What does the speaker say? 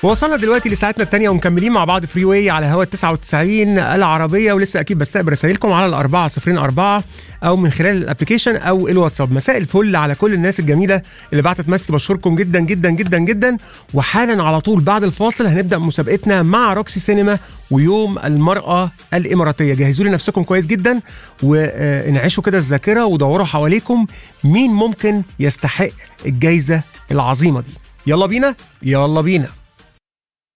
وصلنا دلوقتي لساعتنا الثانية ومكملين مع بعض فري واي على هوا 99 العربية ولسه أكيد بستقبل رسائلكم على الأربعة صفرين أربعة أو من خلال الأبلكيشن أو الواتساب مساء الفل على كل الناس الجميلة اللي بعتت مسج بشكركم جدا جدا جدا جدا وحالا على طول بعد الفاصل هنبدأ مسابقتنا مع روكسي سينما ويوم المرأة الإماراتية جهزوا لي نفسكم كويس جدا وانعشوا كده الذاكرة ودوروا حواليكم مين ممكن يستحق الجايزة العظيمة دي يلا بينا يلا بينا